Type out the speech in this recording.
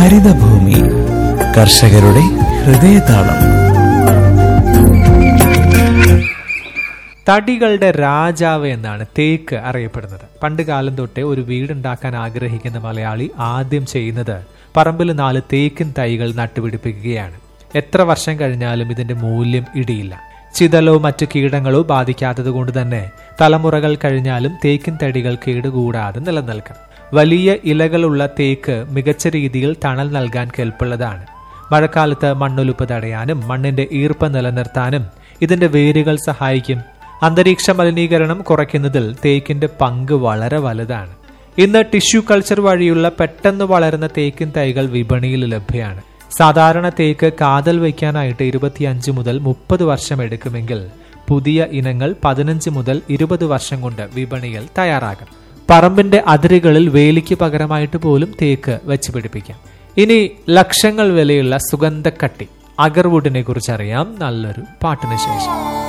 ഹരിതഭൂമി കർഷകരുടെ ഹൃദയതാളം തടികളുടെ രാജാവ് എന്നാണ് തേക്ക് അറിയപ്പെടുന്നത് പണ്ട് കാലം തൊട്ടേ ഒരു വീടുണ്ടാക്കാൻ ആഗ്രഹിക്കുന്ന മലയാളി ആദ്യം ചെയ്യുന്നത് പറമ്പിൽ നാല് തേക്കിൻ തൈകൾ നട്ടുപിടിപ്പിക്കുകയാണ് എത്ര വർഷം കഴിഞ്ഞാലും ഇതിന്റെ മൂല്യം ഇടിയില്ല ചിതലോ മറ്റു കീടങ്ങളോ ബാധിക്കാത്തത് കൊണ്ട് തന്നെ തലമുറകൾ കഴിഞ്ഞാലും തേക്കിൻ തടികൾ കേടുകൂടാതെ നിലനിൽക്കും വലിയ ഇലകളുള്ള തേക്ക് മികച്ച രീതിയിൽ തണൽ നൽകാൻ കെൽപ്പുള്ളതാണ് മഴക്കാലത്ത് മണ്ണൊലിപ്പ് തടയാനും മണ്ണിന്റെ ഈർപ്പം നിലനിർത്താനും ഇതിന്റെ വേരുകൾ സഹായിക്കും അന്തരീക്ഷ മലിനീകരണം കുറയ്ക്കുന്നതിൽ തേക്കിന്റെ പങ്ക് വളരെ വലുതാണ് ഇന്ന് ടിഷ്യൂ കൾച്ചർ വഴിയുള്ള പെട്ടെന്ന് വളരുന്ന തേക്കിൻ തൈകൾ വിപണിയിൽ ലഭ്യമാണ് സാധാരണ തേക്ക് കാതൽ വയ്ക്കാനായിട്ട് ഇരുപത്തിയഞ്ച് മുതൽ മുപ്പത് വർഷം എടുക്കുമെങ്കിൽ പുതിയ ഇനങ്ങൾ പതിനഞ്ച് മുതൽ ഇരുപത് വർഷം കൊണ്ട് വിപണിയിൽ തയ്യാറാകും പറമ്പിന്റെ അതിരുകളിൽ വേലിക്ക് പകരമായിട്ട് പോലും തേക്ക് വെച്ച് പിടിപ്പിക്കാം ഇനി ലക്ഷങ്ങൾ വിലയുള്ള സുഗന്ധക്കട്ടി അഗർവുഡിനെ കുറിച്ച് അറിയാം നല്ലൊരു പാട്ടിന് ശേഷം